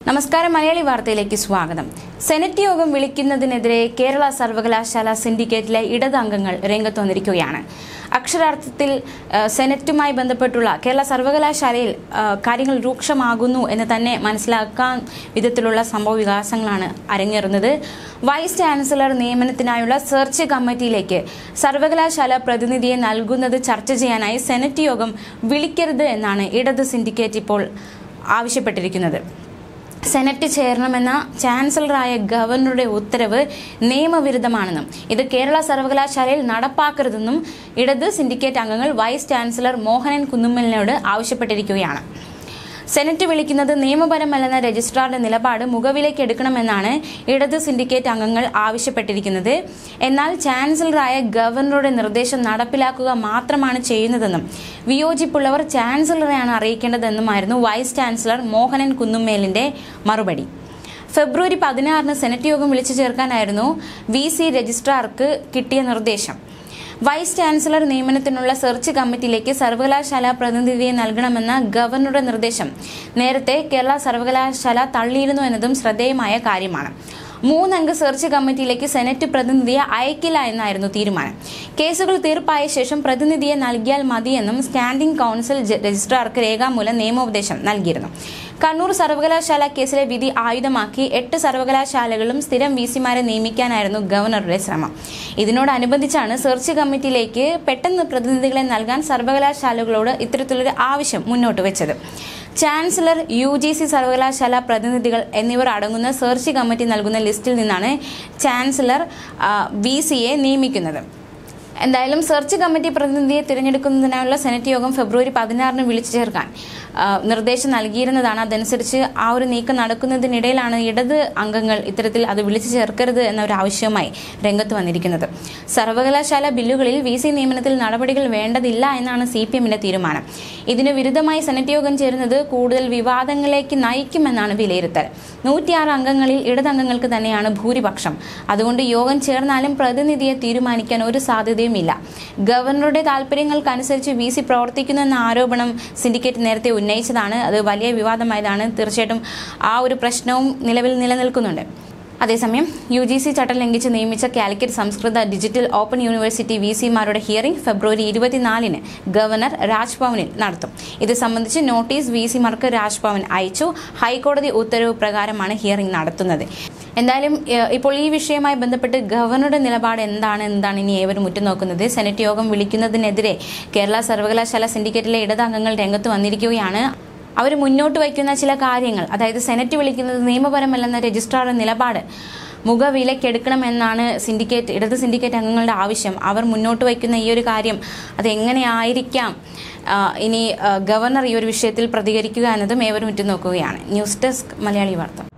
നമസ്കാരം മലയാളി വാർത്തയിലേക്ക് സ്വാഗതം സെനറ്റ് യോഗം വിളിക്കുന്നതിനെതിരെ കേരള സർവകലാശാല സിൻഡിക്കേറ്റിലെ ഇടത് അംഗങ്ങൾ രംഗത്ത് വന്നിരിക്കുകയാണ് അക്ഷരാർത്ഥത്തിൽ ആ, സെനറ്റുമായി ബന്ധപ്പെട്ടുള്ള കേരള സർവകലാശാലയിൽ ആ, കാര്യങ്ങൾ രൂക്ഷമാകുന്നു എന്ന് തന്നെ മനസ്സിലാക്കാൻ വിധത്തിലുള്ള സംഭവ വികാസങ്ങളാണ് അരങ്ങേറുന്നത് വൈസ് ചാൻസലർ നിയമനത്തിനായുള്ള സെർച്ച് കമ്മിറ്റിയിലേക്ക് സർവകലാശാല പ്രതിനിധിയെ നൽകുന്നത് ചർച്ച ചെയ്യാനായി സെനറ്റ് യോഗം വിളിക്കരുത് എന്നാണ് ഇടത് സിൻഡിക്കേറ്റ് ഇപ്പോൾ ആവശ്യപ്പെട്ടിരിക്കുന്നത് സെനറ്റ് ചേരണമെന്ന ചാൻസലറായ ഗവർണറുടെ ഉത്തരവ് നിയമവിരുദ്ധമാണെന്നും ഇത് കേരള സർവകലാശാലയിൽ നടപ്പാക്കരുതെന്നും ഇടത് സിൻഡിക്കേറ്റ് അംഗങ്ങൾ വൈസ് ചാൻസലർ മോഹനൻ കുന്നുമ്മലിനോട് ആവശ്യപ്പെട്ടിരിക്കുകയാണ് സെനറ്റ് വിളിക്കുന്നത് നിയമപരമല്ലെന്ന രജിസ്ട്രാറുടെ നിലപാട് മുഖവിലേക്ക് എടുക്കണമെന്നാണ് ഇടത് സിൻഡിക്കേറ്റ് അംഗങ്ങൾ ആവശ്യപ്പെട്ടിരിക്കുന്നത് എന്നാൽ ചാൻസലറായ ഗവർണറുടെ നിർദ്ദേശം നടപ്പിലാക്കുക മാത്രമാണ് ചെയ്യുന്നതെന്നും വിയോജിപ്പുള്ളവർ ചാൻസലറെയാണ് അറിയിക്കേണ്ടതെന്നുമായിരുന്നു വൈസ് ചാൻസലർ മോഹനൻ കുന്നുമ്മേലിന്റെ മറുപടി ഫെബ്രുവരി പതിനാറിന് സെനറ്റ് യോഗം വിളിച്ചു ചേർക്കാനായിരുന്നു വി സി രജിസ്ട്രാർക്ക് കിട്ടിയ നിർദ്ദേശം വൈസ് ചാൻസലർ നിയമനത്തിനുള്ള സെർച്ച് കമ്മിറ്റിയിലേക്ക് സർവകലാശാല പ്രതിനിധിയെ നൽകണമെന്ന ഗവർണറുടെ നിർദ്ദേശം നേരത്തെ കേരള സർവകലാശാല തള്ളിയിരുന്നു എന്നതും ശ്രദ്ധേയമായ കാര്യമാണ് മൂന്നംഗ സെർച്ച് കമ്മിറ്റിയിലേക്ക് സെനറ്റ് പ്രതിനിധിയെ അയക്കില്ല എന്നായിരുന്നു തീരുമാനം കേസുകൾ തീർപ്പായ ശേഷം പ്രതിനിധിയെ നൽകിയാൽ മതിയെന്നും സ്റ്റാൻഡിംഗ് കൗൺസിൽ ജ- രജിസ്ട്രാർക്ക് രേഖാമൂലം നിയമോപദേശം നൽകിയിരുന്നു കണ്ണൂർ സർവകലാശാല കേസിലെ വിധി ആയുധമാക്കി എട്ട് സർവകലാശാലകളും സ്ഥിരം വി സിമാരെ നിയമിക്കാനായിരുന്നു ഗവർണറുടെ ശ്രമം ഇതിനോടനുബന്ധിച്ചാണ് സെർച്ച് കമ്മിറ്റിയിലേക്ക് പെട്ടെന്ന് പ്രതിനിധികളെ നൽകാൻ സർവകലാശാലകളോട് ഇത്തരത്തിലൊരു ആവശ്യം മുന്നോട്ട് വെച്ചത് ചാൻസലർ യു ജി സി സർവകലാശാല പ്രതിനിധികൾ എന്നിവർ അടങ്ങുന്ന സെർച്ച് കമ്മിറ്റി നൽകുന്ന ലിസ്റ്റിൽ നിന്നാണ് ചാൻസലർ വി സിയെ നിയമിക്കുന്നത് എന്തായാലും സെർച്ച് കമ്മിറ്റി പ്രതിനിധിയെ തിരഞ്ഞെടുക്കുന്നതിനായുള്ള സെനറ്റ് യോഗം ഫെബ്രുവരി പതിനാറിന് വിളിച്ചു ചേർക്കാൻ ആ, നിർദ്ദേശം നൽകിയിരുന്നതാണ് അതനുസരിച്ച് ആ ഒരു നീക്കം നടക്കുന്നതിനിടയിലാണ് ഇടത് അംഗങ്ങൾ ഇത്തരത്തിൽ അത് വിളിച്ചു ചേർക്കരുത് എന്ന ഒരു ആവശ്യവുമായി രംഗത്ത് വന്നിരിക്കുന്നത് സർവകലാശാല ബില്ലുകളിൽ വി സി നിയമനത്തിൽ നടപടികൾ വേണ്ടതില്ല എന്നാണ് സി പി എമ്മിന്റെ തീരുമാനം ഇതിന് വിരുദ്ധമായി സെനറ്റ് യോഗം ചേരുന്നത് കൂടുതൽ വിവാദങ്ങളിലേക്ക് നയിക്കുമെന്നാണ് വിലയിരുത്തൽ നൂറ്റിയാറ് അംഗങ്ങളിൽ ഇടതംഗങ്ങൾക്ക് തന്നെയാണ് ഭൂരിപക്ഷം അതുകൊണ്ട് യോഗം ചേർന്നാലും പ്രതിനിധിയെ തീരുമാനിക്കാൻ ഒരു സാധ്യതയുമില്ല ഗവർണറുടെ താല്പര്യങ്ങൾക്കനുസരിച്ച് വി സി പ്രവർത്തിക്കുന്നു എന്ന ആരോപണം സിൻഡിക്കേറ്റ് നേരത്തെ ഉന്നയിച്ചതാണ് അത് വലിയ വിവാദമായതാണ് തീർച്ചയായിട്ടും ആ ഒരു പ്രശ്നവും നിലവിൽ നിലനിൽക്കുന്നുണ്ട് അതേസമയം യു ജി സി ചട്ടം ലംഘിച്ച് നിയമിച്ച കാലിക്കറ്റ് സംസ്കൃത ഡിജിറ്റൽ ഓപ്പൺ യൂണിവേഴ്സിറ്റി വി സിമാരുടെ ഹിയറിംഗ് ഫെബ്രുവരി ഇരുപത്തിനാലിന് ഗവർണർ രാജ്ഭവനിൽ നടത്തും ഇത് സംബന്ധിച്ച് നോട്ടീസ് വി സിമാർക്ക് രാജ്ഭവൻ അയച്ചു ഹൈക്കോടതി ഉത്തരവ് പ്രകാരമാണ് ഹിയറിംഗ് നടത്തുന്നത് എന്തായാലും ഏഹ്, ഇപ്പോൾ ഈ വിഷയവുമായി ബന്ധപ്പെട്ട് ഗവർണറുടെ നിലപാട് എന്താണ് എന്താണ് ഇനി ഏവരും ഉറ്റുനോക്കുന്നത് സെനറ്റ് യോഗം വിളിക്കുന്നതിനെതിരെ കേരള സർവകലാശാല സിൻഡിക്കേറ്റിലെ ഇടതംഗങ്ങൾ രംഗത്ത് വന്നിരിക്കുകയാണ് അവർ മുന്നോട്ട് വയ്ക്കുന്ന ചില കാര്യങ്ങൾ അതായത് സെനറ്റ് വിളിക്കുന്നത് നിയമപരമല്ലെന്ന രജിസ്ട്രാറുടെ നിലപാട് മുഖവിലക്കെടുക്കണമെന്നാണ് സിൻഡിക്കേറ്റ് ഇടത് സിൻഡിക്കേറ്റ് അംഗങ്ങളുടെ ആവശ്യം അവർ മുന്നോട്ട് വയ്ക്കുന്ന ഈ ഒരു കാര്യം അത് എങ്ങനെയായിരിക്കാം ആ, ഇനി ആ, ഗവർണർ ഈ ഒരു വിഷയത്തിൽ പ്രതികരിക്കുക എന്നതും ഏവരും ഉറ്റുനോക്കുകയാണ് ന്യൂസ് ഡെസ്ക് മലയാളി വാർത്ത